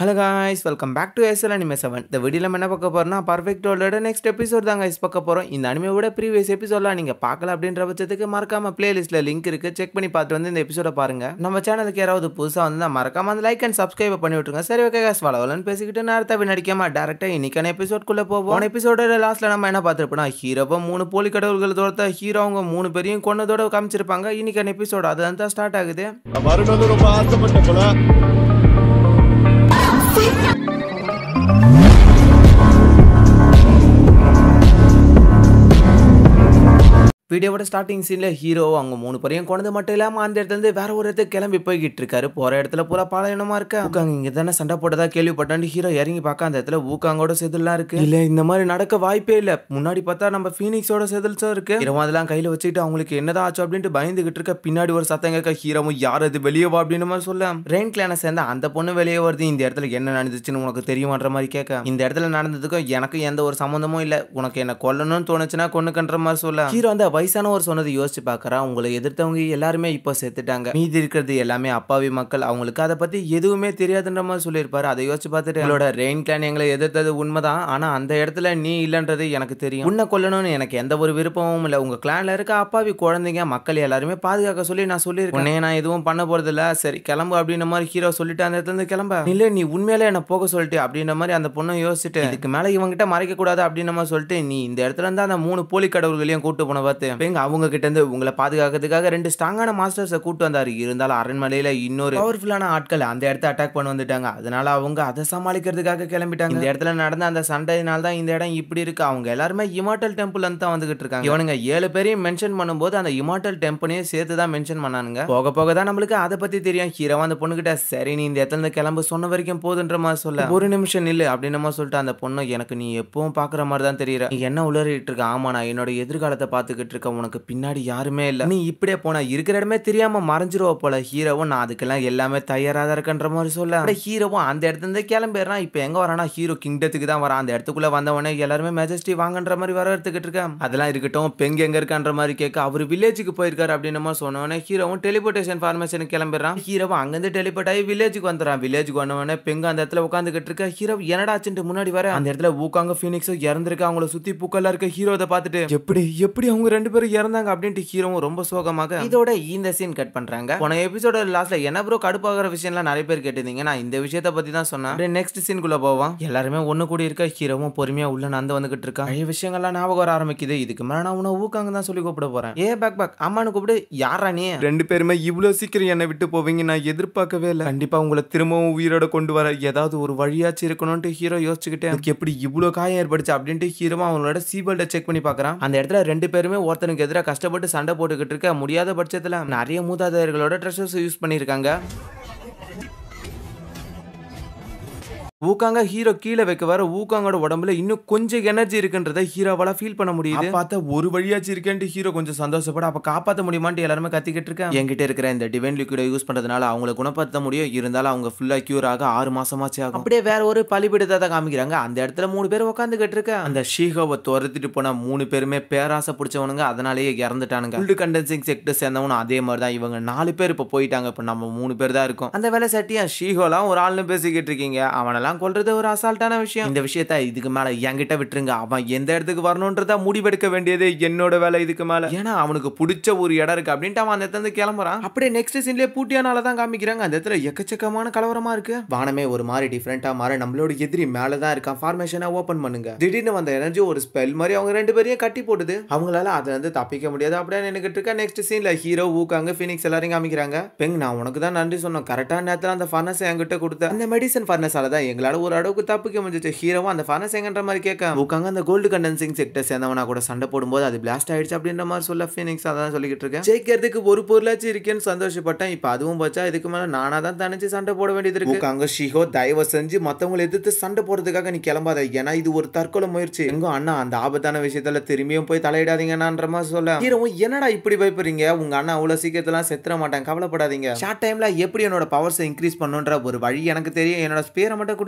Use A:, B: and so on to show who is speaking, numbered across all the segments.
A: hello guys welcome back to SL anime seven இந்த வீடியோவில் நம்ம என்ன பார்க்க போறோம்னா பர்ஃபெக்ட் வேர்ல்டோட நெக்ஸ்ட் எபிசோட் தான் guys பார்க்க போகிறோம் இந்த அனிமையோட ப்ரீவியஸ் எபிசோட்லாம் நீங்கள் பார்க்கல அப்படின்ற பட்சத்துக்கு மறக்காம பிளேலிஸ்ட்டில் லிங்க் இருக்குது செக் பண்ணி பார்த்து வந்து இந்த எபிசோட பாருங்க நம்ம சேனலுக்கு யாராவது புதுசாக வந்து மறக்காம அந்த லைக் அண்ட் சப்ஸ்கிரைப் பண்ணி விட்டுருங்க சரி ஓகே காஸ் வளவலன்னு பேசிக்கிட்டு நேரத்தை நடிக்காம டேரெக்டாக இன்னைக்கான எபிசோட்குள்ளே போவோம் போன எபிசோட லாஸ்ட்டில் நம்ம என்ன பார்த்துருப்போம் ஹீரோவை மூணு போலி கடவுள்கள் தோர்த்த ஹீரோ அவங்க மூணு பேரையும் கொன்னதோட காமிச்சிருப்பாங்க இன்னைக்கான எபிசோட் அதுதான் தான் ஸ்டார்ட் ஆகுது
B: மறுநாள் ரொம்ப ஆசைப்பட்ட போல
A: வீடியோவோட ஸ்டார்டிங் சீனில் ஹீரோ அவங்க மூணு பேரையும் கொண்டு மட்டும் இல்லாமல் அந்த இடத்துல இருந்து வேற ஒரு இடத்துக்கு கிளம்பி போய்கிட்டு இருக்காரு போகிற இடத்துல பூரா பாலையனமா இருக்க ஊக்காங்க இங்கே தானே சண்டை போட்டதா கேள்விப்பட்டாண்டு ஹீரோ இறங்கி பார்க்க அந்த இடத்துல ஊக்காங்கோட செதில்லாம் இருக்கு இல்லை இந்த மாதிரி நடக்க வாய்ப்பே இல்லை முன்னாடி பார்த்தா நம்ம ஃபீனிக்ஸோட செதில்ஸும் இருக்கு ஹீரோ அதெல்லாம் கையில் வச்சுக்கிட்டு அவங்களுக்கு என்னதான் ஆச்சு அப்படின்ட்டு பயந்துகிட்டு இருக்க பின்னாடி ஒரு சத்தம் கேட்க ஹீரோவும் யார் அது வெளியே வா அப்படின்னு மாதிரி சொல்ல ரெயின் கிளான சேர்ந்த அந்த பொண்ணு வெளியே வருது இந்த இடத்துல என்ன நடந்துச்சுன்னு உனக்கு தெரியுமான்ற மாதிரி கேட்க இந்த இடத்துல நடந்ததுக்கும் எனக்கு எந்த ஒரு சம்மந்தமும் இல்லை உனக்கு என்ன கொல்லணும்னு தோணுச்சுன்னா கொன்னுக்கன்ற மாதிரி சொல்ல ஹீரோ அந்த வயசானவர் சொன்னது யோசிச்சு பார்க்கறா உங்களை எதிர்த்தவங்க எல்லாருமே இப்போ செத்துட்டாங்க மீதி இருக்கிறது எல்லாமே அப்பாவி மக்கள் அவங்களுக்கு அதை பத்தி எதுவுமே தெரியாதுன்ற மாதிரி சொல்லியிருப்பாரு அதை யோசிச்சு பார்த்துட்டு எங்களோட ரெயின் கிளான் எங்களை எதிர்த்தது உண்மைதான் ஆனா அந்த இடத்துல நீ இல்லைன்றது எனக்கு தெரியும் உன்னை கொல்லணும்னு எனக்கு எந்த ஒரு விருப்பமும் இல்லை உங்க கிளான்ல இருக்க அப்பாவி குழந்தைங்க மக்கள் எல்லாருமே பாதுகாக்க சொல்லி நான் சொல்லியிருக்கேன் உன்னைய நான் எதுவும் பண்ண போறது இல்ல சரி கிளம்பு அப்படின்ற மாதிரி ஹீரோ சொல்லிட்டு அந்த இடத்துல இருந்து கிளம்ப இல்ல நீ உண்மையிலே என்ன போக சொல்லிட்டு அப்படின்ற மாதிரி அந்த பொண்ணு யோசிச்சுட்டு இதுக்கு மேல இவங்கிட்ட மறைக்க கூடாது அப்படின்ற மாதிரி சொல்லிட்டு நீ இந்த இடத்துல இருந்து அந்த மூணு போலி கடவுள்களையும் கூட்டு போன பார்த்து எங்க அவங்க கிட்ட இருந்து உங்களை பாதுகாக்கிறதுக்காக ரெண்டு ஸ்ட்ராங்கான மாஸ்டர்ஸை கூட்டு வந்தாரு இருந்தாலும் அரண்மனையில இன்னொரு பவர்ஃபுல்லான ஆட்கள் அந்த இடத்த அட்டாக் பண்ண வந்துட்டாங்க அதனால அவங்க அதை சமாளிக்கிறதுக்காக கிளம்பிட்டாங்க இந்த இடத்துல நடந்த அந்த சண்டையினால தான் இந்த இடம் இப்படி இருக்கு அவங்க எல்லாருமே இமாட்டல் டெம்பிள் தான் வந்துகிட்டு இருக்காங்க இவனுங்க ஏழு பேரையும் மென்ஷன் பண்ணும்போது அந்த இமாட்டல் டெம்பிளையும் சேர்த்து தான் மென்ஷன் பண்ணானுங்க போக போக தான் நம்மளுக்கு அதை பத்தி தெரியும் ஹீரோவா அந்த பொண்ணு கிட்ட சரி நீ இந்த இடத்துல இருந்து கிளம்பு சொன்ன வரைக்கும் போதுன்ற மாதிரி சொல்ல ஒரு நிமிஷம் நில்லு அப்படின்னு மாதிரி சொல்லிட்டு அந்த பொண்ணு எனக்கு நீ எப்பவும் பாக்குற மாதிரி தான் தெரியற நீ என்ன உளறிட்டு இருக்க ஆமா நான் என்னோட எதிர்காலத்தை பார்த்துக்கிட்டு இருக்க உனக்கு பின்னாடி யாருமே இல்ல நீ இப்படியே போனா இருக்கிற இடமே தெரியாம மறைஞ்சிருவ போல ஹீரோவும் நான் அதுக்கெல்லாம் எல்லாமே தயாரா தான் இருக்கன்ற மாதிரி சொல்ல அப்படியே ஹீரோவும் அந்த இடத்துல இருந்து கிளம்பிடுறான் இப்போ எங்க வரானா ஹீரோ கிங்டத்துக்கு தான் வரான் அந்த இடத்துக்குள்ள வந்தவனே எல்லாருமே மெஜஸ்டி வாங்கன்ற மாதிரி வர எடுத்துக்கிட்டு இருக்கேன் அதெல்லாம் இருக்கட்டும் பெங்க எங்க இருக்கான்ற மாதிரி கேட்க அவர் வில்லேஜுக்கு போயிருக்காரு அப்படின்னு மாதிரி சொன்னவனே ஹீரோவும் டெலிபோர்டேஷன் ஃபார்மேஷனுக்கு கிளம்பிடுறான் ஹீரோவும் அங்கிருந்து டெலிபோர்ட் ஆகி வில்லேஜுக்கு வந்துடுறான் வில்லேஜுக்கு வந்தவனே பெங்க அந்த இடத்துல உட்காந்துக்கிட்டு இருக்க ஹீரோ என்னடாச்சுட்டு முன்னாடி வர அந்த இடத்துல ஊக்காங்க ஃபீனிக்ஸும் இறந்துருக்க அவங்கள சுத்தி பூக்கெல்லாம் இருக்க ஹீரோ அதை பார்த்துட்டு எப்படி எப்படி அவங்க ரெண்டு பேரும் இறந்தாங்க அப்படின்ட்டு ஹீரோவும் ரொம்ப சோகமாக இதோட இந்த சீன் கட் பண்றாங்க போன எபிசோட லாஸ்ட்ல என்ன ப்ரோ கடுப்பாகிற விஷயம்லாம் நிறைய பேர் கேட்டிருந்தீங்க நான் இந்த விஷயத்த பத்தி தான் சொன்னேன் அப்படியே நெக்ஸ்ட் சீனுக்குள்ள போவோம் எல்லாருமே ஒண்ணு கூடி இருக்க ஹீரோவும் பொறுமையா உள்ள நந்து வந்துகிட்டு இருக்கா நிறைய விஷயங்கள்லாம் ஞாபகம் வர ஆரம்பிக்குது இதுக்கு மேல நான் உன ஊக்காங்க தான் சொல்லி கூப்பிட போறேன் ஏ பேக் பேக் அம்மானு கூப்பிடு யாரா நீ ரெண்டு பேருமே இவ்வளவு சீக்கிரம் என்னை விட்டு போவீங்க நான் எதிர்பார்க்கவே இல்லை கண்டிப்பா உங்களை திரும்பவும் உயிரோட கொண்டு வர ஏதாவது ஒரு வழியாச்சு இருக்கணும்ட்டு ஹீரோ யோசிச்சுக்கிட்டே அதுக்கு எப்படி இவ்வளவு காயம் ஏற்படுச்சு அப்படின்ட்டு ஹீரோவா அவங்களோட சீபல்ட செக் பண்ணி பார்க்கறான் அந்த இடத்துல ரெண்டு பேருமே ஒருத்தனுக்கு எதிராக கஷ்டப்பட்டு சண்டை போட்டுக்கிட்டு இருக்க முடியாத பட்சத்துல நிறைய மூதாதையர்களோட ட்ரெஸ்ஸஸ் யூஸ் பண்ணியிருக்காங்க ஊக்காங்க ஹீரோ கீழே வைக்க வர ஊக்காங்கோட உடம்புல இன்னும் கொஞ்சம் எனர்ஜி இருக்குன்றத ஹீரோவால ஃபீல் பண்ண முடியுது பார்த்தா ஒரு வழியாச்சு இருக்கேன்ட்டு ஹீரோ கொஞ்சம் சந்தோஷப்பட அப்ப காப்பாத்த முடியுமான்ட்டு எல்லாருமே கத்திக்கிட்டு இருக்கேன் என்கிட்ட இருக்கிற இந்த டிவைன் லிக்விட யூஸ் பண்றதுனால அவங்களை குணப்படுத்த முடியும் இருந்தாலும் அவங்க ஃபுல்லா கியூர் ஆக ஆறு மாசமாச்சு ஆகும் அப்படியே வேற ஒரு பலிபிடத்தை தான் காமிக்கிறாங்க அந்த இடத்துல மூணு பேர் உட்காந்துக்கிட்டு இருக்க அந்த ஷீகோவை துரத்திட்டு போன மூணு பேருமே பேராசை பிடிச்சவனுங்க அதனாலேயே இறந்துட்டானுங்க ஃபுல்டு கண்டென்சிங் செக்டர் சேர்ந்தவனும் அதே மாதிரி தான் இவங்க நாலு பேர் இப்போ போயிட்டாங்க இப்போ நம்ம மூணு பேர் தான் இருக்கோம் அந்த வேலை சட்டியா ஷீகோலாம் ஒரு ஆள்னு பேசிக்கிட்டு இருக்கீங்க அவனெல்லாம் கொல்றது ஒரு அசால்ட்டான விஷயம் இந்த விஷயத்த இதுக்கு மேல என்கிட்ட விட்டுருங்க அவன் எந்த இடத்துக்கு வரணுன்றதா முடிவெடுக்க வேண்டியது என்னோட வேலை இதுக்கு மேல ஏன்னா அவனுக்கு பிடிச்ச ஒரு இடம் இருக்கு அப்படின்ட்டு அவன் அந்த இடத்துல இருந்து கிளம்புறான் அப்படியே நெக்ஸ்ட் சீன்லயே பூட்டியானால தான் காமிக்கிறாங்க அந்த இடத்துல எக்கச்சக்கமான கலவரமா இருக்கு வானமே ஒரு மாதிரி டிஃப்ரெண்டா மாற நம்மளோட எதிரி மேல தான் இருக்கான் ஃபார்மேஷனை ஓபன் பண்ணுங்க திடீர்னு வந்த எனர்ஜி ஒரு ஸ்பெல் மாதிரி அவங்க ரெண்டு பேரையும் கட்டி போடுது அவங்களால அதுல இருந்து தப்பிக்க முடியாது அப்படியே நினைக்கிட்டு இருக்க நெக்ஸ்ட் சீன்ல ஹீரோ ஊக்காங்க ஃபினிக்ஸ் எல்லாரையும் காமிக்கிறாங்க பெங் நான் உனக்கு தான் நன்றி சொன்னோம் கரெக்டான நேரத்துல அந்த ஃபர்னஸ் என்கிட்ட கொடுத்த அந்த மெடிசன் ஃபர்னஸால தான் எங்களால ஒரு அளவுக்கு தப்பிக்க முடிஞ்சிச்சு ஹீரோவும் அந்த ஃபர்னஸ் எங்கன்ற மாதிரி கேட்க ஊக்காங்க அந்த கோல்டு கண்டென்சிங் செக்டர் சேர்ந்தவனா கூட சண்டை போடும்போது அது பிளாஸ்ட் ஆயிடுச்சு அப்படின்ற மாதிரி சொல்ல ஃபினிக்ஸ் அதான் சொல்லிக்கிட்டு இருக்கேன் ஜெயிக்கிறதுக்கு ஒரு பொருளாச்சும் இருக்கேன்னு சந்தோஷப்பட்டேன் இப்போ அதுவும் போச்சா இதுக்கு மேல நானா தான் தனிச்சு சண்டை போட வேண்டியது இருக்கு ஊக்காங்க ஷிஹோ தயவு செஞ்சு மத்தவங்களை எதிர்த்து சண்டை போடுறதுக்காக நீ கிளம்பாத ஏன்னா இது ஒரு தற்கொலை முயற்சி எங்க அண்ணா அந்த ஆபத்தான விஷயத்துல திரும்பியும் போய் தலையிடாதீங்கன்ற மாதிரி சொல்ல ஹீரோவும் என்னடா இப்படி பயப்படுறீங்க உங்க அண்ணா அவ்வளவு சீக்கிரத்தெல்லாம் செத்துற மாட்டாங்க கவலைப்படாதீங்க ஷார்ட் டைம்ல எப்படி என்னோட பவர்ஸை இன்க்ரீஸ் பண்ணுன்ற ஒரு வழி எனக்கு தெரியும் என்னோட ஸ்பேரை மட்டும் கூட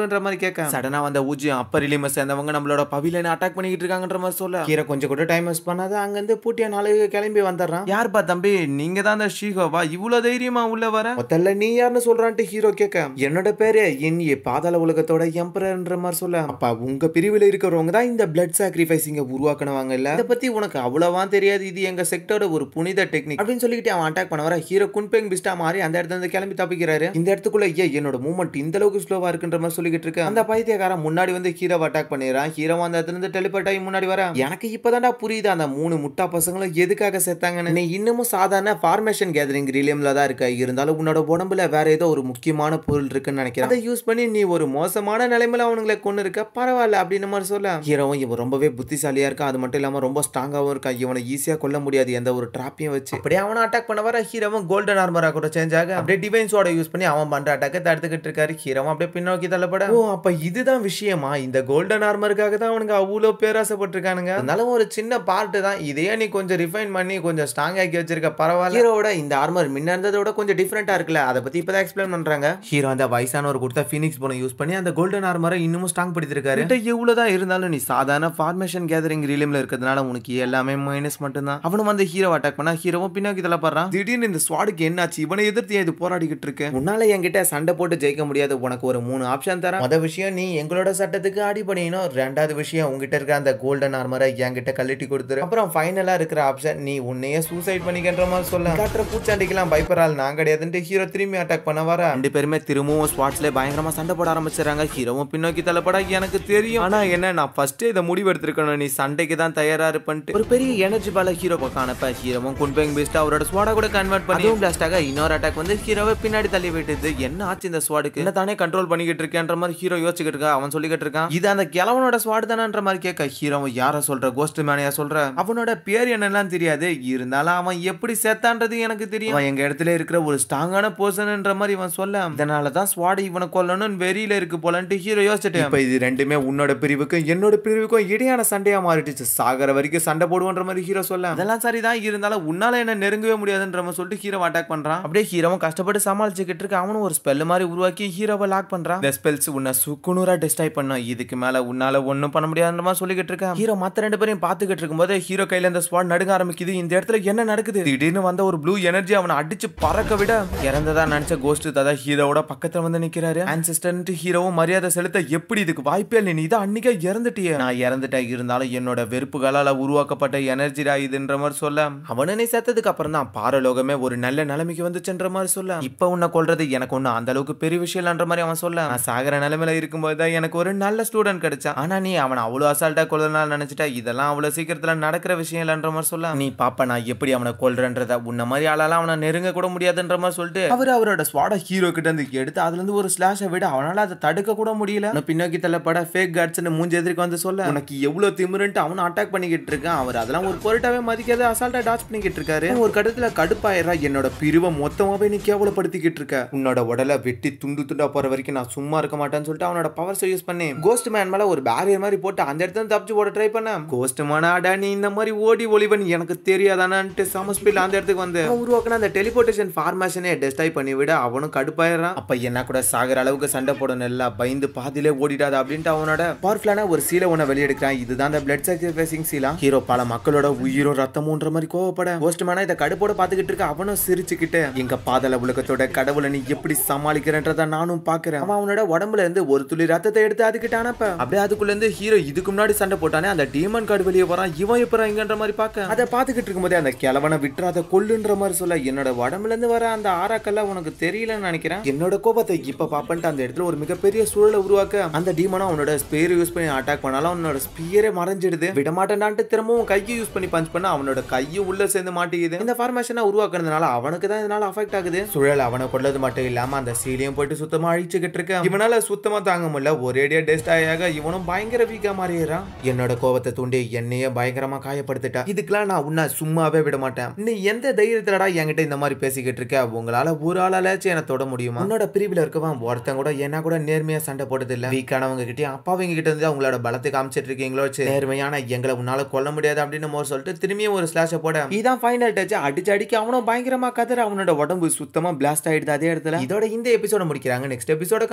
A: அப்படின்ற மாதிரி கேட்க சடனா வந்த ஊஜி அப்பர் இலிம சேர்ந்தவங்க நம்மளோட பவிலனை அட்டாக் பண்ணிக்கிட்டு இருக்காங்கன்ற மாதிரி சொல்ல கீரை கொஞ்சம் கூட டைம் வேஸ்ட் பண்ணாத அங்கிருந்து பூட்டிய நாளைக்கு கிளம்பி வந்துடுறான் யார்ப்பா தம்பி நீங்க தான் அந்த ஷீகோவா இவ்வளவு தைரியமா உள்ள வர மொத்தல்ல நீ யாருன்னு சொல்றான்ட்டு ஹீரோ கேட்க என்னோட பேரு என் பாதாள உலகத்தோட எம்பரர்ன்ற மாதிரி சொல்ல அப்பா உங்க பிரிவில் இருக்கிறவங்க தான் இந்த பிளட் சாக்ரிஃபைஸ் இங்க உருவாக்கினவாங்க இல்ல இதை பத்தி உனக்கு அவ்வளவா தெரியாது இது எங்க செக்டரோட ஒரு புனித டெக்னிக் அப்படின்னு சொல்லிட்டு அவன் அட்டாக் பண்ண வர ஹீரோ குன்பெங் பிஸ்டா மாறி அந்த இடத்துல இருந்து கிளம்பி தப்பிக்கிறாரு இந்த இடத்துக்குள்ள ஏ என்னோட மூவ்மெண்ட் இந்த அளவுக்கு ஸ்லோவா இருக்குன்ற மாதிரி சொல்லிக்கிட்டு இருக்கு அந்த பைத்தியக்காரன் முன்னாடி வந்து ஹீரோவை அட்டாக் பண்ணிடுறான் ஹீரோ அந்த இடத்துல இருந்து டெலிபோர்ட் ஆகி முன்னாடி வர எனக்கு இப்பதான்டா புரியுது அந்த மூணு முட்டா பசங்களும் எதுக்காக செத்தாங்கன்னு நீ இன்னமும் சாதாரண ஃபார்மேஷன் கேதரிங் ரிலியம்ல தான் இருக்க இருந்தாலும் உன்னோட உடம்புல வேற ஏதோ ஒரு முக்கியமான பொருள் இருக்குன்னு நினைக்கிறேன் அதை யூஸ் பண்ணி நீ ஒரு மோசமான நிலைமையில அவனுங்களை கொண்டு இருக்க பரவாயில்ல அப்படின்னு மாதிரி சொல்ல ஹீரோவும் இவன் ரொம்பவே புத்திசாலியா இருக்கான் அது மட்டும் இல்லாம ரொம்ப ஸ்ட்ராங்காவும் இருக்கான் இவனை ஈஸியா கொல்ல முடியாது எந்த ஒரு டிராப்பையும் வச்சு அப்படியே அவனை அட்டாக் பண்ண வர ஹீரோவும் கோல்டன் ஆர்மரா கூட சேஞ்ச் ஆக அப்படியே டிவைன்ஸோட யூஸ் பண்ணி அவன் பண்ற அட்டாக்கை தடுத்துக்கிட்டு இருக்காரு ஹீரோவும் அப்படியே பின்னோக்கி தள்ளப்பட ஓ அப்ப இதுதான் விஷயமா இந்த கோல்டன் ஆர்மருக்காக தான் அவனுங்க அவ்வளோ பேராசைப்பட்டிருக்கானுங்க அதனால ஒரு சின்ன பார்ட் தான் இதையே நீ கொஞ்சம் ரிஃபைன் பண்ணி கொஞ்சம் ஸ்ட்ராங் ஆக்கி வச்சிருக்க பரவாயில்ல ஹீரோட இந்த ஆர்மர் முன்ன இருந்ததோட கொஞ்சம் டிஃப்ரெண்டா இருக்குல்ல அதை பத்தி இப்பதான் எக்ஸ்பிளைன் பண்றாங்க ஹீரோ அந்த வயசானவர் கொடுத்த ஃபீனிக்ஸ் போன யூஸ் பண்ணி அந்த கோல்டன் ஆர்மரை இன்னமும் ஸ்ட்ராங் படுத்திருக்காரு எவ்வளவுதான் இருந்தாலும் நீ சாதாரண ஃபார்மேஷன் கேதரிங் ரிலிம்ல இருக்கிறதுனால உனக்கு எல்லாமே மைனஸ் மட்டும்தான் அவனும் வந்து ஹீரோ அட்டாக் பண்ணா ஹீரோவும் பின்னாக்கி தள்ளப்படுறான் திடீர்னு இந்த ஸ்வாடுக்கு என்னாச்சு இவனை எதிர்த்து ஏன் இது போராடிக்கிட்டு இருக்கு உன்னால என்கிட்ட சண்டை போட்டு ஜெயிக்க முடியாது உனக்கு ஒரு மூணு ஆப்ஷன் தரேன் முத விஷயம் நீ எங்களோட சட்டத்துக்கு அடி பண்ணிக்கணும் ரெண்டாவது விஷயம் உங்ககிட்ட இருக்க அந்த கோல்டன் ஆர்மரை என்கிட்ட கழட்டி கொடுத்துரு அப்புறம் ஃபைனலா இருக்கிற ஆப்ஷன் நீ உன்னையே சூசைட் பண்ணிக்கின்ற மாதிரி சொல்ல காட்டுற பூச்சாண்டிக்கெல்லாம் பயப்படால் நான் கிடையாதுன்ட்டு ஹீரோ திரும்பி அட்டாக் பண்ண வர ரெண்டு பேருமே திரும்பவும் ஸ்பாட்ஸ்ல பயங்கரமா சண்டை போட ஆரம்பிச்சிடறாங்க ஹீரோவும் பின்னோக்கி தள்ளப்பட எனக்கு தெரியும் ஆனா என்ன நான் ஃபர்ஸ்ட் இதை முடிவு எடுத்திருக்கணும் நீ சண்டைக்கு தான் தயாரா இருப்பன்ட்டு ஒரு பெரிய எனர்ஜி பால ஹீரோ பக்கம் அனுப்ப ஹீரோவும் குன்பெங் பெஸ்ட் அவரோட ஸ்வாடா கூட கன்வெர்ட் பண்ணி பிளாஸ்ட் ஆக இன்னொரு அட்டாக் வந்து ஹீரோவை பின்னாடி தள்ளி விட்டுது என்ன ஆச்சு இந்த ஸ்வாடுக்கு என்ன தானே கண்ட்ரோல் பண்ணிக்கிட்டு இருக்கேன்ற மாதிரி ஹீரோ யோசிச்சுக்கிட்டு இருக்கா அவன் சொல்லிக்கிட்டு இருக்கான் இது அந்த கிழவனோட ஸ்வாடு தானன்ற மாதிரி கேட்க ஹீரோ யார சொல்ற கோஸ்ட் மேனையா சொல்ற அவனோட பேர் என்னெல்லாம் தெரியாது இருந்தாலும் அவன் எப்படி சேர்த்தான்றது எனக்கு தெரியும் அவன் எங்க இடத்துல இருக்கிற ஒரு ஸ்ட்ராங்கான பர்சன்ன்ற மாதிரி இவன் சொல்ல இதனால தான் ஸ்வாடு இவனை கொல்லணும்னு வெறியில இருக்கு போலன்ட்டு ஹீரோ யோசிச்சுட்டு இப்ப இது ரெண்டுமே உன்னோட பிரிவுக்கும் என்னோட பிரிவுக்கும் இடையான சண்டையா மாறிடுச்சு சாகர வரைக்கும் சண்டை போடுவோன்ற மாதிரி ஹீரோ சொல்ல அதெல்லாம் சரிதான் இருந்தாலும் உன்னால என்ன நெருங்கவே முடியாதுன்ற மாதிரி சொல்லிட்டு ஹீரோ அட்டாக் பண்றான் அப்படியே ஹீரோவும் கஷ்டப்பட்டு சமாளிச்சுக்கிட்டு இருக்கு அவனும் ஒரு ஸ்பெல் மாதிரி உருவாக்கி ஹீரோவை லாக் பண்றான் இந்த ஸ்பெல்ஸ் உன்னை சுக்குநூறா டிஸ்ட்ராய் பண்ணும் இதுக்கு மேல உன்னால ஒண்ணும் பண்ண முடியாதுன்ற மாதிரி சொல்லிக்கிட்டு இருக்கான் ஹீரோ மத்த ரெண்டு பேரையும் பாத்துக்கிட்டு இருக்கும்போது ஹீரோ கையில இந்த ஸ்வாட் நடுங்க ஆரம்பிக்குது இந்த இடத்துல என்ன நடக்குது திடீர்னு வந்த ஒரு ப்ளூ எனர்ஜி அவனை அடிச்சு பறக்க விட இறந்ததா நினைச்ச கோஸ்ட் ததா ஹீரோவோட பக்கத்துல வந்து நிக்கிறாரு ஆன்சிஸ்டன்ட் ஹீரோவும் மரியாதை செலுத்த எப்படி இதுக்கு வாய்ப்பே இல்லை நீ தான் அன்னைக்கே இறந்துட்டியே நான் இறந்துட்டேன் இருந்தாலும் என்னோட வெறுப்புகளால உருவாக்கப்பட்ட எனர்ஜிடா இதுன்ற மாதிரி சொல்ல அவனே நீ செத்ததுக்கு அப்புறம் தான் பாரலோகமே ஒரு நல்ல நிலைமைக்கு வந்துச்சுன்ற மாதிரி சொல்ல இப்ப உன்னை கொல்றது எனக்கு ஒண்ணு அந்த அளவுக்கு பெரிய விஷயம் இல்லைன்ற மாதிரி அவன் சொல்ல நான் சாகர நிலைமையில இருக்கும்போது தான் எனக்கு ஒரு நல்ல ஸ்டூடெண்ட் கிடைச்சான் ஆனா நீ அவனை அவ்வளவு அசால்ட்டா கொல்லனால நினைச்சிட்டா இதெல்லாம் அவ்வளவு சீக்கிரத்துல நடக்கிற விஷயம் இல்லைன்ற மாதிரி சொல்ல நீ பாப்ப நான் எப்படி அவனை கொல்றன்றத உன்ன மாதிரி ஆளால அவனை நெருங்க கூட முடியாதுன்ற மாதிரி சொல்லிட்டு அவர் அவரோட ஸ்வாட ஹீரோ கிட்ட இருந்து எடுத்து அதுல இருந்து ஒரு ஸ்லாஷை விட அவனால அதை தடுக்க கூட முடியல அவனை பின்னோக்கி தள்ளப்பட ஃபேக் கார்ட்ஸ் மூஞ்சி எதிர்க்கு வந்து சொல்ல உனக்கு எவ்வளவு திமிருன்ட்டு அவனும் அட்டாக் பண்ணிக்கிட்டு இருக்கான் அவர் அதெல்லாம் ஒரு பொருட்டாவே மதிக்காத அசால்ட்டா டாச் பண்ணிக்கிட்டு இருக்காரு ஒரு கட்டத்துல கடுப்பாயிரா என்னோட பிரிவை மொத்தமாவே நீ கேவலப்படுத்திக்கிட்டு இருக்க உன்னோட உடலை வெட்டி துண்டு துண்டா போற வரைக்கும் நான் சும்மா இருக்க மாட்டேன்னு சொல்லிட்டு அவனோட பவர்ஸை யூஸ் பண்ணி கோஸ்ட் மேன் மேல ஒரு பேரியர் மாதிரி போட்டு அந்த இடத்துல தப்பிச்சு போட ட்ரை பண்ண கோஸ்ட் மேனாடா நீ இந்த மாதிரி ஓடி ஒளிவன் எனக்கு தெரியாதானான்ட்டு சம ஸ்பீட் அந்த இடத்துக்கு வந்து அவன் உருவாக்குன அந்த டெலிபோர்டேஷன் ஃபார்மேஷனே டெஸ்டாய் பண்ணி விட அவனும் கடுப்பாயிடுறான் அப்ப என்ன கூட சாகர அளவுக்கு சண்டை போடணும் இல்ல பயந்து பாதியிலே ஓடிடாது அப்படின்ட்டு அவனோட பவர்ஃபுல்லான ஒரு சீலை ஒண்ணு வெளியெடுக்கிறான் இதுதான் அந்த பிளட் சாக்ரிஃபைசிங் சீலா ஹீரோ பல மக்களோட உயிரும் ரத்தமுன்ற மாதிரி கோவப்பட போஸ்ட் மேனா இதை கடுப்போட பாத்துக்கிட்டு இருக்க அவனும் சிரிச்சுக்கிட்டு எங்க பாதல உலகத்தோட கடவுளை நீ எப்படி சமாளிக்கிறன்றத நானும் பாக்குறேன் அவன் அவனோட உடம்புல இருந்து ஒரு துளி ரத்தத்தை எடுத்து அதுக்கிட்ட அனுப்ப அப்படியே அதுக்குள்ள இருந்து ஹீரோ இதுக்கு முன்னாடி சண்டை போட்டானே அந்த டீமன் கார்டு வெளியே வரான் இவன் எப்பறம் இங்கன்ற மாதிரி பார்க்க அதை பாத்துக்கிட்டு இருக்கும்போதே அந்த கிழவனை விட்டுறாத கொல்லுன்ற மாதிரி சொல்ல என்னோட உடம்புல இருந்து வர அந்த ஆராக்கெல்லாம் உனக்கு தெரியலன்னு நினைக்கிறேன் என்னோட கோபத்தை இப்ப பாப்பன்ட்டு அந்த இடத்துல ஒரு மிகப்பெரிய சூழலை உருவாக்க அந்த டீமனும் அவனோட ஸ்பேர் யூஸ் பண்ணி அட்டாக் பண்ணாலும் அவனோட ஸ்பியரே மறைஞ்சிடுது விட மாட்டேன்டான்ட்டு திரும்பவும் கையை யூஸ் பண்ணி பஞ்ச் பண்ண அவனோட கையும் உள்ள சேர்ந்து மாட்டேங்குது இந்த ஃபார்மேஷனை உருவாக்குறதுனால அவனுக்கு தான் இதனால அஃபெக்ட் ஆகுது சுழல் அவனை கொள்ளது மட்டும் இல்லாம அந்த சீலையும் போயிட்டு சுத்தமா அழிச்சுக்கிட்டு இருக்க இவனால சுத்தமா தாங்க முடியல ஒரேடியா டெஸ்ட் ஆயாக இவனும் பயங்கர வீக்கா மாறிடுறான் என்னோட கோபத்தை தூண்டி என்னையே பயங்கரமா காயப்படுத்திட்டா இதுக்கெல்லாம் நான் உன்னை சும்மாவே விட மாட்டேன் நீ எந்த தைரியத்துலடா என்கிட்ட இந்த மாதிரி பேசிக்கிட்டு இருக்க உங்களால ஒரு ஆளாலாச்சும் என்ன தொட முடியுமா உன்னோட பிரிவில் இருக்கவன் ஒருத்தன் கூட என்ன கூட நேர்மையா சண்டை போட்டது இல்ல வீக்கானவங்க கிட்டயும் அப்பாவங்க கிட்ட இருந்து உங்களோட பலத்தை காமிச்சிட்டு இருக்கீங்களோ சரி, நேர்மையான எங்களை உன்னால கொல்ல முடியாது அப்படின்னு மோர் சொல்லிட்டு திரும்பியும் ஒரு ஸ்லாஷ போட இதான் ஃபைனல் டச் அடிச்சு அடிக்க அவனும் பயங்கரமா கதற அவனோட உடம்பு சுத்தமா பிளாஸ்ட் ஆயிடுது அதே இடத்துல இதோட இந்த எபிசோட முடிக்கிறாங்க நெக்ஸ்ட் எபிசோட கண்டினியூ பண்ணுவாங்க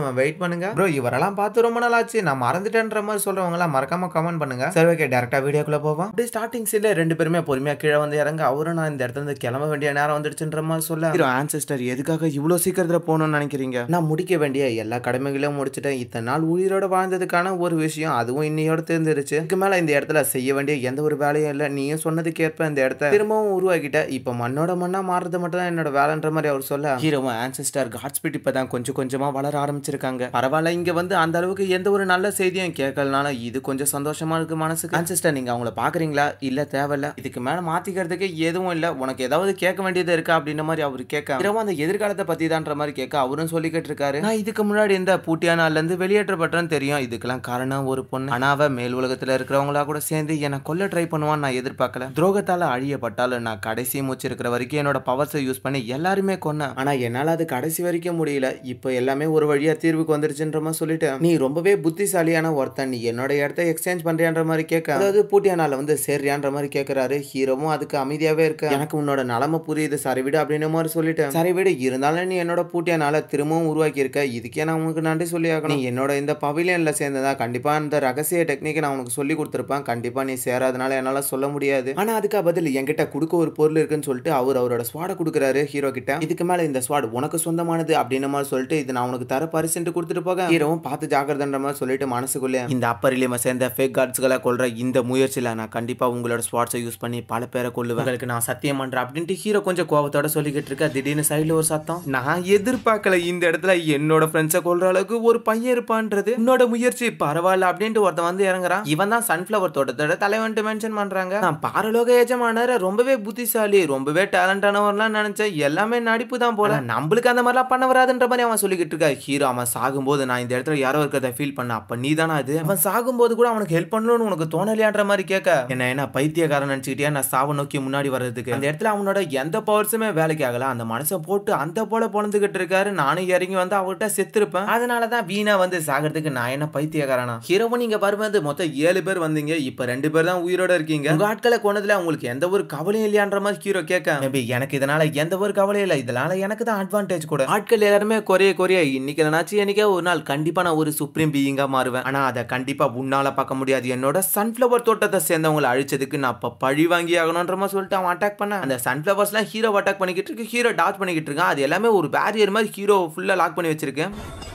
A: நம்ம வெயிட் பண்ணுங்க ப்ரோ இவரெல்லாம் பார்த்து ரொம்ப நாள் ஆச்சு நான் மறந்துட்டேன்ற மாதிரி சொல்றவங்க எல்லாம் மறக்காம கமெண்ட் பண்ணுங்க சரி ஓகே டேரக்டா வீடியோக்குள்ள போவோம் அப்படியே ஸ்டார்டிங் சீன்ல ரெண்டு பேருமே பொறுமையா கீழே வந்து இறங்க அவரும் நான் இந்த இடத்துல இருந்து கிளம்ப வேண்டிய நேரம் வந்துடுச்சுன்ற மாதிரி சொல்ல ஹீரோ ஆன்செஸ்டர் எதுக்காக இவ்வளவு சீக்கிரத்துல போகணும்னு நினைக்கிறீங்க நான் முடிக்க வேண்டிய எல்லா கடமைகளையும் முடிச்சிட்டேன் இத்தனை நாள் உயிரோட வாழ்ந்ததுக்கான ஒரு விஷயம் அதுவும் இன்னையோட தெரிஞ்சிருச்சு இதுக்கு மேல இந்த இடத்துல செய்ய வேண்டிய எந்த ஒரு வேலையும் இல்லை நீயும் சொன்னதுக்கு ஏற்ப இந்த இடத்த திரும்பவும் உருவாக்கிட்ட இப்ப மண்ணோட மண்ணா மாறுறது மட்டும் தான் என்னோட வேலைன்ற மாதிரி அவர் சொல்ல ஹீரோவும் ஆன்செஸ்டர் காட் ஸ்பீட் இப்பதான் கொஞ்சம் கொஞ்சமா வளர ஆரம்பிச்சிருக்காங்க பரவாயில்ல இங்க வந்து அந்த அளவுக்கு எந்த ஒரு நல்ல செய்தியும் கேட்கலனால இது கொஞ்சம் சந்தோஷமா இருக்கு மனசுக்கு ஆன்செஸ்டர் நீங்க அவங்கள பாக்குறீங்களா இல்ல தேவையில்ல இதுக்கு மேல மாத்திக்கிறதுக்கு எதுவும் இல்ல உனக்கு ஏதாவது கேட்க வேண்டியது இருக்கா அப்படின்ற மாதிரி அவர் கேட்க ஹீரோவும் அந்த எதிர்காலத்தை பத்தி தான்ற மாதிரி கேட்க அவரும் சொல்லிக்கிட்டு இருக்காரு நான் இதுக்கு முன்னாடி இந்த பூட்டியானால இருந்து வெளியேற்றப்பட்டேன்னு தெரியும் இதுக்கெல்லாம் காரணம் ஒரு பொண்ணு ஆனா அவ மேல் உலகத்துல இருக்கிறவங்களா கூட சேர்ந்து என்னை கொல்ல ட்ரை பண்ணுவான்னு நான் எதிர்பார்க்கல துரோகத்தால அழியப்பட்டாலும் நான் கடைசி மூச்சு இருக்கிற வரைக்கும் என்னோட பவர்ஸை யூஸ் பண்ணி எல்லாருமே கொன்னேன் ஆனா என்னால அது கடைசி வரைக்கும் முடியல இப்போ எல்லாமே ஒரு வழியா தீர்வுக்கு வந்துருச்சுன்ற மாதிரி சொல்லிட்டு நீ ரொம்பவே புத்திசாலியான ஒருத்தன் நீ என்னோட இடத்த எக்ஸ்சேஞ்ச் பண்றியான்ற மாதிரி கேட்க அதாவது பூட்டியானால வந்து சேர்றியான்ற மாதிரி கேட்கறாரு ஹீரோவும் அதுக்கு அமைதியாவே இருக்க எனக்கு உன்னோட நிலமை புரியுது சரி விடு அப்படின்னு மாதிரி சொல்லிட்டு சரி விடு இருந்தாலும் நீ என்னோட பூட்டியானால திரும்பவும் உருவாக்கி இருக்க இதுக்கே நான் உனக்கு நன்றி சொல்லி ஆகணும் நீ என்னோட இந்த பவிலியன்ல சேர்ந்ததா கண்டிப்பா இந்த ரகசிய டெக்னிக்கை நான் உனக்கு சொல்லி கொடுத்துருப்பேன் கண்டிப்பா நீ சேராதனால என்னால சொல்ல முடியாது ஆனா அதுக்கு பதில் என்கிட்ட கொடுக்க ஒரு பொருள் இருக்குன்னு சொல்லிட்டு அவர் அவரோட ஸ்வாடை கொடுக்குறாரு ஹீரோ கிட்ட இதுக்கு மேல இந்த ஸ்வாட் உனக்கு சொந்தமானது அப்படின்னு மாதிரி சொல்லிட்டு இது நான் உனக்கு தர பரிசுன்ட்டு கொடுத்துட்டு போக ஹீரோவும் பார்த்து ஜாக்கிரதன்ற மாதிரி சொல்லிட்டு மனசுக்குள்ளே இந்த அப்பர் இலியம சேர்ந்த ஃபேக் கார்ட்ஸ்களை கொல்ற இந்த முயற்சியில நான் கண்டிப்பா உங்களோட ஸ்வாட்ஸை யூஸ் பண்ணி பல பேரை கொல்லுவேன் உங்களுக்கு நான் சத்தியம் பண்றேன் அப்படின்ட்டு ஹீரோ கொஞ்சம் கோவத்தோட சொல்லிக்கிட்டு இருக்க திடீர்னு சைடுல ஒரு சத்தம் நான் எதிர்பார்க்கல இந்த இடத்துல என்னோட ஃப்ரெண்ட்ஸை கொல்ற அளவுக்கு ஒரு பையன் இருப்பான்றது உன்னோட முயற்சி பரவாயில்ல அப்படின்ட்டு ஒருத்தன் வந்து இறங்குறான் இவன் தான் சன்ஃபிளவர் தோட்டத்தோட தலைவன்ட்டு மென்ஷன் பண்றாங்க நான் பாரலோக எஜமானர் ரொம்பவே புத்திசாலி ரொம்பவே டேலண்டானவர்லாம் நினைச்சேன் எல்லாமே நடிப்பு தான் போல நம்மளுக்கு அந்த மாதிரிலாம் பண்ண வராதுன்ற மாதிரி அவன் சொல்லிக்கிட்டு இருக்கா ஹீரோ அவன் சாகும்போது நான் இந்த இடத்துல யாரோ இருக்கிறத ஃபீல் பண்ண அப்ப நீ தானே அது அவன் சாகும்போது கூட அவனுக்கு ஹெல்ப் பண்ணணும்னு உனக்கு தோணலையான்ற மாதிரி கேட்க என்ன என்ன பைத்தியக்காரன் நினைச்சுக்கிட்டியா நான் சாவை நோக்கி முன்னாடி வர்றதுக்கு அந்த இடத்துல அவனோட எந்த பவர்ஸுமே வேலைக்கு ஆகல அந்த மனுஷன் போட்டு அந்த போல பொழந்துகிட்டு இருக்காரு நானும் இறங்கி வந்து அவர்கிட்ட செத்துருப்பேன் அதனாலதான் வீணா வந்து சாகிறதுக்கு நான் என்ன பைத்தியக்காரனா ஹீரோவும் நீங்க வரும்போது மொத்தம் ஏழு பேர் வந்தீங்க இப்ப ரெண்டு பேர் தான் உயிரோட இருக்கீங்க உங்க ஆட்களை கொண்டதுல உங்களுக்கு எந்த ஒரு கவலையும் இல்லையான்ற மாதிரி ஹீரோ கேட்க மேபி எனக்கு இதனால எந்த ஒரு கவலையும் இல்லை இதனால எனக்கு தான் அட்வான்டேஜ் கூட ஆட்கள் எல்லாருமே குறைய குறைய இன்னைக்கு இல்லைனாச்சும் என்னைக்கே ஒரு நாள் கண்டிப்பா நான் ஒரு சுப்ரீம் பீயிங்கா மாறுவேன் ஆனா அதை கண்டிப்பா உன்னால பார்க்க முடியாது என்னோட சன்ஃபிளவர் தோட்டத்தை சேர்ந்தவங்களை அழிச்சதுக்கு நான் அப்ப பழி வாங்கி ஆகணுன்ற மாதிரி சொல்லிட்டு அவன் அட்டாக் பண்ண அந்த சன்ஃபிளவர்ஸ்லாம் ஹீரோ அட்டாக் பண்ணிக்கிட்டு இருக்கு ஹீரோ டாச் பண்ணிக்கிட்டு இருக்கான் அது எல்லாமே ஒரு பேரியர் மாதிரி ஹீரோ ஃபுல்லா லாக் பண்ணி வச்சிருக்கேன்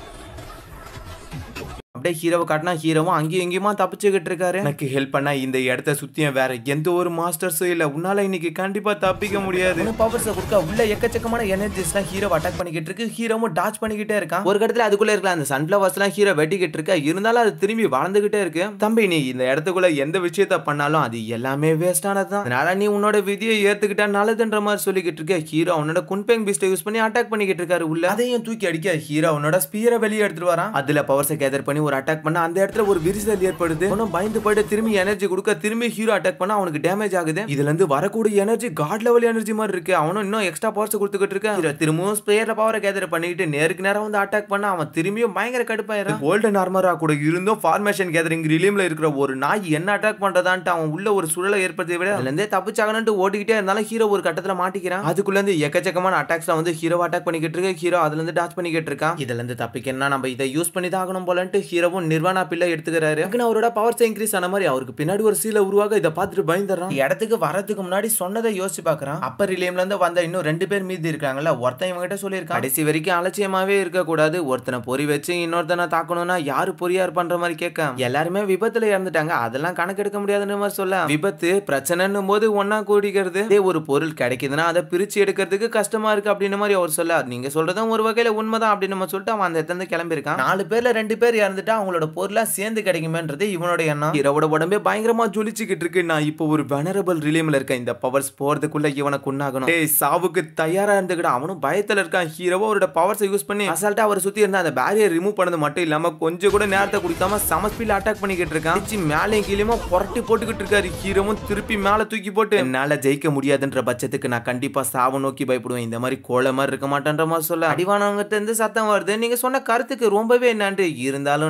A: அப்படியே ஹீரோவை காட்டினா ஹீரோவும் அங்கேயும் எங்கேயுமா தப்பிச்சுக்கிட்டு இருக்காரு எனக்கு ஹெல்ப் பண்ணா இந்த இடத்த சுத்தியும் வேற எந்த ஒரு மாஸ்டர்ஸும் இல்ல உன்னால இன்னைக்கு கண்டிப்பா தப்பிக்க முடியாது பவர்ஸை கொடுக்க உள்ள எக்கச்சக்கமான எனர்ஜிஸ்லாம் ஹீரோ அட்டாக் பண்ணிக்கிட்டு இருக்கு ஹீரோவும் டாச் பண்ணிக்கிட்டே இருக்கான் ஒரு இடத்துல அதுக்குள்ள இருக்கலாம் அந்த சன்ஃபிளவர்ஸ் எல்லாம் ஹீரோ வெட்டிக்கிட்டு இருக்க இருந்தாலும் அது திரும்பி வளர்ந்துகிட்டே இருக்கு தம்பி நீ இந்த இடத்துக்குள்ள எந்த விஷயத்த பண்ணாலும் அது எல்லாமே வேஸ்டானது தான் அதனால நீ உன்னோட விதியை ஏத்துக்கிட்டா நல்லதுன்ற மாதிரி சொல்லிக்கிட்டு இருக்க ஹீரோ அவனோட குன்பெங் பீஸ்ட்டை யூஸ் பண்ணி அட்டாக் பண்ணிக்கிட்டு இருக்காரு உள்ள அதையும் தூக்கி அடிக்க ஹீரோ அவனோட ஸ்பியரை வெளியே எடுத்துட்டு வரான் அதுல பவர்ஸை கேதர் பண்ணி ஒரு அட்டாக் பண்ண அந்த இடத்துல ஒரு விரிசல் ஏற்படுது அவனும் பயந்து போயிட்டு திரும்பி எனர்ஜி கொடுக்க திரும்பி ஹீரோ அட்டாக் பண்ண அவனுக்கு டேமேஜ் ஆகுது இதுல இருந்து வரக்கூடிய எனர்ஜி காட் லெவல் எனர்ஜி மாதிரி இருக்கு அவனும் இன்னும் எக்ஸ்ட்ரா பவர்ஸ் கொடுத்துக்கிட்டு இருக்கான் ஹீரோ திரும்பவும் ஸ்பேர்ல பவரை கேதர் பண்ணிட்டு நேருக்கு நேரம் வந்து அட்டாக் பண்ண அவன் திரும்பியும் பயங்கர கடுப்பாயிரம் கோல்டன் ஆர்மரா கூட இருந்தும் ஃபார்மேஷன் கேதரிங் ரிலீம்ல இருக்கிற ஒரு நாய் என்ன அட்டாக் பண்றதான்ட்டு அவன் உள்ள ஒரு சுழலை ஏற்படுத்தி விட அதுல இருந்தே தப்பிச்சாகணும்னு ஓடிக்கிட்டே இருந்தாலும் ஹீரோ ஒரு கட்டத்துல மாட்டிக்கிறான் அதுக்குள்ள இருந்து எக்கச்சக்கமான அட்டாக்ஸ்ல வந்து ஹீரோ அட்டாக் பண்ணிக்கிட்டு இருக்கு ஹீரோ அதுல இருந்து டாச் பண்ணிக்கிட்டு இருக்கான் இதுல இருந்து தப்பிக்கணும்னா நம்ம இதை யூஸ் பண்ணி தான் ஆகணும் போலன்ட்டு ஹீரோவும் நிர்வாணா பிள்ளை எடுத்துக்கிறாரு டக்குனு அவரோட பவர்ஸ் இன்க்ரீஸ் ஆன மாதிரி அவருக்கு பின்னாடி ஒரு சீல உருவாக இதை பார்த்துட்டு பயந்துறான் இடத்துக்கு வரதுக்கு முன்னாடி சொன்னதை யோசிச்சு பாக்குறான் அப்பர் ரிலேம்ல இருந்து வந்த இன்னும் ரெண்டு பேர் மீதி இருக்காங்கல்ல ஒருத்தன் இவங்க கிட்ட சொல்லியிருக்கான் கடைசி வரைக்கும் அலட்சியமாவே இருக்க கூடாது ஒருத்தனை பொறி வச்சு இன்னொருத்தனை தாக்கணும்னா யாரு பொறியா இருப்பான்ற மாதிரி கேட்க எல்லாருமே விபத்துல இறந்துட்டாங்க அதெல்லாம் கணக்கெடுக்க முடியாதுன்ற மாதிரி சொல்ல விபத்து பிரச்சனைன்னும் போது ஒன்னா கூடிக்கிறது இதே ஒரு பொருள் கிடைக்குதுன்னா அதை பிரிச்சு எடுக்கிறதுக்கு கஷ்டமா இருக்கு அப்படின்ற மாதிரி அவர் சொல்ல நீங்க சொல்றதும் ஒரு வகையில உண்மைதான் அப்படின்னு நம்ம சொல்லிட்டு அவன் அந்த இடத்துல இருந்து கிளம்பியிருக்கான் நாலு பேர்ல ரெண்டு பேர் இறந்துட்டா அவங்களோட பொருளா சேர்ந்து கிடைக்குமேன்றது இவனோட எண்ணம் ஹீரோவோட உடம்பே பயங்கரமா ஜொலிச்சுக்கிட்டு இருக்கு நான் இப்போ ஒரு வெனரபிள் ரிலேம்ல இருக்கேன் இந்த பவர்ஸ் போறதுக்குள்ள இவனை கொண்டாகணும் டேய் சாவுக்கு தயாரா இருந்துக்கிட்டு அவனும் பயத்துல இருக்கான் ஹீரோவோ அவரோட பவர்ஸை யூஸ் பண்ணி அசால்ட்டா அவரை சுத்தி இருந்த அந்த பேரியர் ரிமூவ் பண்ணது மட்டும் இல்லாம கொஞ்சம் கூட நேரத்தை குடிக்காம சம ஸ்பீட்ல அட்டாக் பண்ணிக்கிட்டு இருக்கான் அடிச்சு மேலேயும் கீழேயுமா புரட்டி போட்டுக்கிட்டு இருக்காரு ஹீரோவும் திருப்பி மேல தூக்கி போட்டு என்னால ஜெயிக்க முடியாதுன்ற பட்சத்துக்கு நான் கண்டிப்பா சாவை நோக்கி பயப்படுவேன் இந்த மாதிரி கோலை மாதிரி இருக்க மாட்டேன்ற மாதிரி சொல்ல அடிவானவங்கிட்ட இருந்து சத்தம் வருது நீங்க சொன்ன கருத்துக்கு ரொம்பவே நன்றி இருந்தாலும்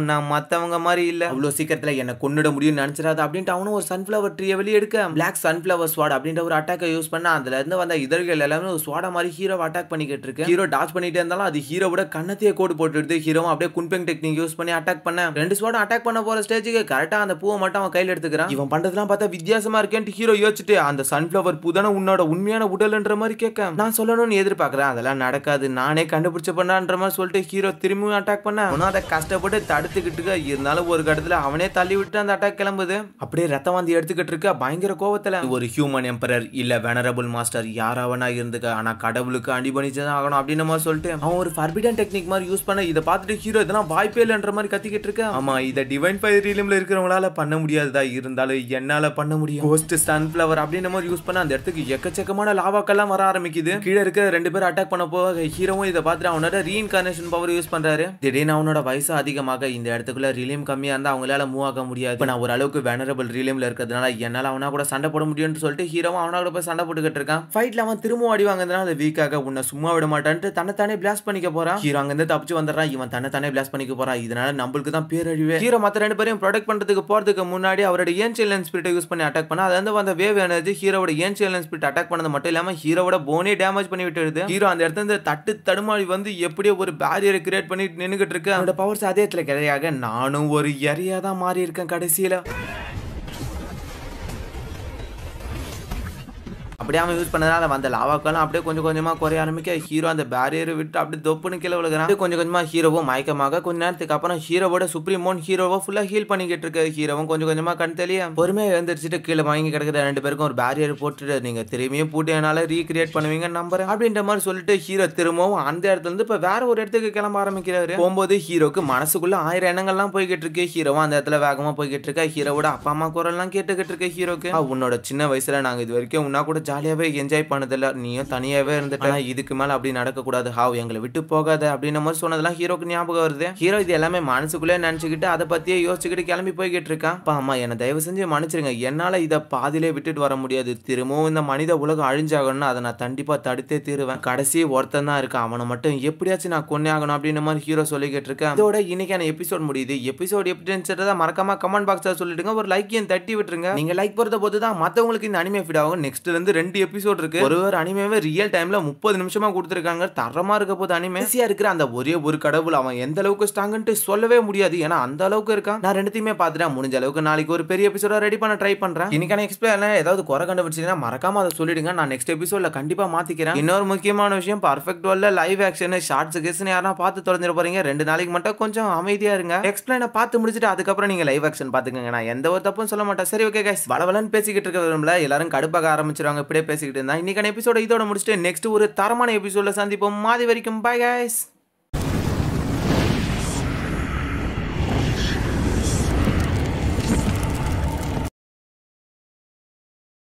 A: நான் மத்தவங்க மாதிரி இல்ல அவ்வளவு சீக்கிரத்துல என்ன கொன்னுட முடியும்னு நினைச்சிடாத அப்படின்ட்டு அவனும் ஒரு சன்ஃபிளவர் ட்ரீயை வெளியே எடுக்க பிளாக் சன்ஃபிளவர் ஸ்வாட் அப்படின்ற ஒரு அட்டாக்கை யூஸ் பண்ண அதுல இருந்து வந்த இதழ்கள் எல்லாமே ஒரு ஸ்வாட மாதிரி ஹீரோ அட்டாக் பண்ணிக்கிட்டு இருக்கு ஹீரோ டாச் பண்ணிட்டே இருந்தாலும் அது ஹீரோவோட கண்ணத்தையே கோடு போட்டுடுது ஹீரோவும் அப்படியே குன்பெங் டெக்னிக் யூஸ் பண்ணி அட்டாக் பண்ண ரெண்டு ஸ்வாடும் அட்டாக் பண்ண போற ஸ்டேஜுக்கு கரெக்டா அந்த பூவை மட்டும் அவன் கையில எடுத்துக்கிறான் இவன் பண்றதெல்லாம் பார்த்தா வித்தியாசமா இருக்கேன்ட்டு ஹீரோ யோசிச்சுட்டு அந்த சன்ஃபிளவர் பூ தானே உன்னோட உண்மையான உடல்ன்ற மாதிரி கேட்க நான் சொல்லணும்னு எதிர்பார்க்கறேன் அதெல்லாம் நடக்காது நானே கண்டுபிடிச்ச பண்ணான்ற மாதிரி சொல்லிட்டு ஹீரோ திரும்பியும் அட்டாக் பண்ண அவனும் அதை கஷ்டப்பட்டு தடுத்துக்கிட்டு இருந்தாலும் ஒரு கட்டத்துல அவனே தள்ளி விட்டு அந்த அட்டாக் கிளம்புது அப்படியே ரத்தம் வந்து எடுத்துக்கிட்டு இருக்க பயங்கர கோவத்துல ஒரு ஹியூமன் எம்பரர் இல்ல வெனரபிள் மாஸ்டர் யாராவனா இருந்துக்க ஆனா கடவுளுக்கு அடிபணிச்சுதான் ஆகணும் அப்படின்னு மாதிரி சொல்லிட்டு அவன் ஒரு ஃபர்பிடன் டெக்னிக் மாதிரி யூஸ் பண்ண இதை பார்த்துட்டு ஹீரோ இதெல்லாம் வாய்ப்பே இல்லைன்ற மாதிரி கத்திக்கிட்டு இருக்க ஆமா இதை டிவைன் ஃபயர் ரீலிம்ல இருக்கிறவங்களால பண்ண முடியாதுதா இருந்தாலும் என்னால பண்ண முடியும் கோஸ்ட் சன்ஃபிளவர் அப்படின்ற மாதிரி யூஸ் பண்ண அந்த இடத்துக்கு எக்கச்சக்கமான லாவாக்கெல்லாம் வர ஆரம்பிக்குது கீழே இருக்கிற ரெண்டு பேரும் அட்டாக் பண்ண போக ஹீரோவும் இதை பார்த்துட்டு அவனோட ரீஇன்கார்னேஷன் பவர் யூஸ் பண்றாரு திடீர்னு அவனோட வயசு அதிகமாக இந்த இடத்துக்குள்ள ரிலியம் கம்மியா இருந்தா அவங்களால மூவ் ஆக முடியாது இப்ப நான் ஓரளவுக்கு வெனரபிள் ரிலியம்ல இருக்கிறதுனால என்னால அவனா கூட சண்டை போட முடியும்னு சொல்லிட்டு ஹீரோவும் அவனா கூட போய் சண்டை போட்டுக்கிட்டு இருக்கான் ஃபைட்ல அவன் திரும்பவும் அடி வாங்குறதுனால வீக்காக உன்னை சும்மா விட மாட்டான்ட்டு தன்னைத்தானே பிளாஸ்ட் பண்ணிக்க போறான் ஹீரோ அங்க இருந்து தப்பிச்சு வந்துடுறான் இவன் தன்னைத்தானே பிளாஸ்ட் பண்ணிக்க போறான் இதனால நம்மளுக்கு தான் பேரழிவு ஹீரோ மத்த ரெண்டு பேரையும் ப்ரொடெக்ட் பண்றதுக்கு போறதுக்கு முன்னாடி அவரோட ஏன்சியல் லென்ஸ் ஸ்பிரிட்டை யூஸ் பண்ணி அட்டாக் பண்ணா அது வந்து வந்த வேவ் எனர்ஜி ஹீரோட ஏன்சியல் லென்ஸ் ஸ்பிரிட் அட்டாக் பண்ணது மட்டும் இல்லாம ஹீரோவோட போனே டேமேஜ் பண்ணி விட்டுருது ஹீரோ அந்த இடத்துல இருந்து தட்டு தடுமாறி வந்து எப்படியோ ஒரு பேரியரை கிரியேட் பண்ணி நின்னுகிட்டு இருக்கு அவனோட பவர்ஸ் அதே இடத்துல கிடையாக நானும் ஒரு எரியா தான் மாறி இருக்கேன் கடைசியில அப்படியே அவன் யூஸ் பண்ணதால வந்த லாவாக்கெல்லாம் அப்படியே கொஞ்சம் கொஞ்சமா குறைய ஆரம்பிக்க ஹீரோ அந்த பேரியரை விட்டு அப்படியே தொப்புன்னு கீழே விழுகிறான் அப்படியே கொஞ்சம் கொஞ்சமா ஹீரோவும் மயக்கமாக கொஞ்ச நேரத்துக்கு அப்புறம் ஹீரோவோட சுப்ரீமோன் ஹீரோவை ஃபுல்லா ஹீல் பண்ணிக்கிட்டு இருக்க ஹீரோவும் கொஞ்சம் கொஞ்சமா கண் தெளிய பொறுமையா எழுந்திரிச்சிட்டு கீழே வாங்கி கிடக்கிற ரெண்டு பேருக்கும் ஒரு பேரியர் போட்டுட்டு நீங்க திரும்பியும் பூட்டி என்னால ரீக்ரியேட் பண்ணுவீங்கன்னு நம்புறேன் அப்படின்ற மாதிரி சொல்லிட்டு ஹீரோ திரும்பவும் அந்த இடத்துல இருந்து இப்ப வேற ஒரு இடத்துக்கு கிளம்ப ஆரம்பிக்கிறாரு போகும்போது ஹீரோக்கு மனசுக்குள்ள ஆயிரம் எண்ணங்கள்லாம் போய்கிட்டு இருக்கு ஹீரோவும் அந்த இடத்துல வேகமா போய்கிட்டு இருக்க ஹீரோவோட அப்பா அம்மா குரல்லாம் கேட்டுக்கிட்டு இருக்க ஹீரோக்கு "ஆ, உன்னோட சின்ன வயசுல நாங்க இது வரைக்கும் உன்னா கூட ஜாலியாவே என்ஜாய் பண்ணதில்ல நீயும் தனியாவே இருந்துட்ட ஆனா இதுக்கு மேல அப்படி நடக்க கூடாது ஹாவ் எங்களை விட்டு போகாத அப்படின்ற மாதிரி சொன்னதெல்லாம் ஹீரோக்கு ஞாபகம் வருது ஹீரோ இது எல்லாமே மனசுக்குள்ளே நினைச்சுக்கிட்டு அதை பத்தியே யோசிச்சுக்கிட்டு கிளம்பி போய்கிட்டு இருக்கான் அப்பா அம்மா என்ன தயவு செஞ்சு மன்னிச்சிருங்க என்னால இதை பாதியிலே விட்டுட்டு வர முடியாது திரும்பவும் இந்த மனித உலகம் அழிஞ்சாகணும்னு அதை நான் கண்டிப்பா தடுத்தே தீருவேன் கடைசி ஒருத்தன் தான் இருக்கான் அவனை மட்டும் எப்படியாச்சும் நான் கொன்னே ஆகணும் அப்படின்ற மாதிரி ஹீரோ சொல்லிக்கிட்டு இருக்கேன் இதோட இன்னைக்கான எபிசோட் முடியுது எபிசோட் எப்படி இருந்துச்சதை மறக்காம கமெண்ட் பாக்ஸ்ல சொல்லிட்டுங்க ஒரு லைக்கையும் தட்டி விட்டுருங்க நீங்க லைக் போறத போது தான் மத்தவங்களுக்கு இந்த அனிமே ஃபீட் ஆகும் நெக்ஸ்ட்ல இருந்து ரெண்டு எபிசோட் இருக்கு ஒரு ஒரு அனிமேவே ரியல் டைம்ல முப்பது நிமிஷமா கொடுத்துருக்காங்க தரமா இருக்க போது அனிமே ஈஸியா இருக்கிற அந்த ஒரே ஒரு கடவுள் அவன் எந்த அளவுக்கு ஸ்ட்ராங்ன்ட்டு சொல்லவே முடியாது ஏன்னா அந்த அளவுக்கு இருக்கான் நான் ரெண்டுத்தையுமே பார்த்துட்டேன் முடிஞ்ச அளவுக்கு நாளைக்கு ஒரு பெரிய எபிசோட ரெடி பண்ண ட்ரை பண்றேன் இன்னைக்கான எக்ஸ்பிளைன் ஏதாவது குறை கண்டுபிடிச்சீங்கன்னா மறக்காம அதை சொல்லிடுங்க நான் நெக்ஸ்ட் எபிசோட்ல கண்டிப்பா மாத்திக்கிறேன் இன்னொரு முக்கியமான விஷயம் பர்ஃபெக்ட் வேர்ல்ல லைவ் ஆக்ஷன் ஷார்ட்ஸ் கிஸ்னு யாரா பார்த்து தொலைஞ்சிட போறீங்க ரெண்டு நாளைக்கு மட்டும் கொஞ்சம் அமைதியா இருங்க எக்ஸ்பிளைனை பார்த்து முடிச்சுட்டு அதுக்கப்புறம் நீங்க லைவ் ஆக்ஷன் பாத்துக்கங்க நான் எந்த ஒரு தப்பும் சொல்ல மாட்டேன் சரி ஓகே கைஸ் வளவலன்னு பேசிக்கிட்டு இருக்க விரும்பல எல்லாரும் கடுப்பாக ஆரம்பிச்சிருவாங்க இப்படியே பேசிக்கிட்டு இருந்தா இன்னைக்கான எபிசோட இதோட முடிச்சுட்டு நெக்ஸ்ட் ஒரு தரமான எபிசோட சந்திப்போம் மாதி வரைக்கும் பை கைஸ்